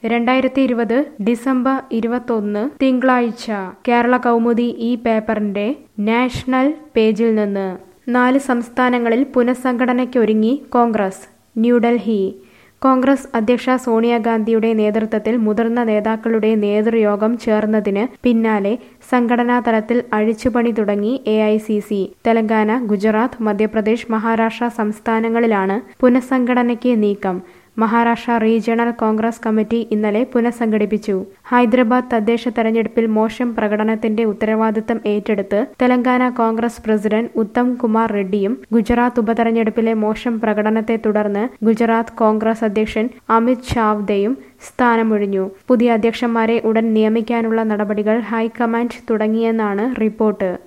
രണ്ടായിരത്തി ഇരുപത് ഡിസംബർ ഇരുപത്തൊന്ന് തിങ്കളാഴ്ച കേരള കൗമുദി ഈ പേപ്പറിന്റെ നാഷണൽ പേജിൽ നിന്ന് നാല് സംസ്ഥാനങ്ങളിൽ പുനഃസംഘടനയ്ക്കൊരുങ്ങി കോൺഗ്രസ് ന്യൂഡൽഹി കോൺഗ്രസ് അധ്യക്ഷ സോണിയാഗാന്ധിയുടെ നേതൃത്വത്തിൽ മുതിർന്ന നേതാക്കളുടെ നേതൃയോഗം ചേർന്നതിന് പിന്നാലെ സംഘടനാ തലത്തിൽ അഴിച്ചുപണി തുടങ്ങി A I C C Telangana Gujarat Madhya Pradesh Maharashtra സംസ്ഥാനങ്ങളിലാണ് പുനഃസംഘടനയ്ക്ക് നീക്കം മഹാരാഷ്ട്ര റീജിയണൽ കോൺഗ്രസ് കമ്മിറ്റി ഇന്നലെ പുനഃസംഘടിപ്പിച്ചു ഹൈദരാബാദ് തദ്ദേശ തെരഞ്ഞെടുപ്പിൽ മോശം പ്രകടനത്തിന്റെ ഉത്തരവാദിത്തം ഏറ്റെടുത്ത് തെലങ്കാന കോൺഗ്രസ് പ്രസിഡന്റ് ഉത്തം കുമാർ റെഡ്ഡിയും ഗുജറാത്ത് ഉപതെരഞ്ഞെടുപ്പിലെ മോശം പ്രകടനത്തെ തുടർന്ന് ഗുജറാത്ത് കോൺഗ്രസ് അധ്യക്ഷൻ അമിത് ചാവ്ദയും സ്ഥാനമൊഴിഞ്ഞു പുതിയ അധ്യക്ഷന്മാരെ ഉടൻ നിയമിക്കാനുള്ള നടപടികൾ ഹൈക്കമാൻഡ് തുടങ്ങിയെന്നാണ് റിപ്പോർട്ട്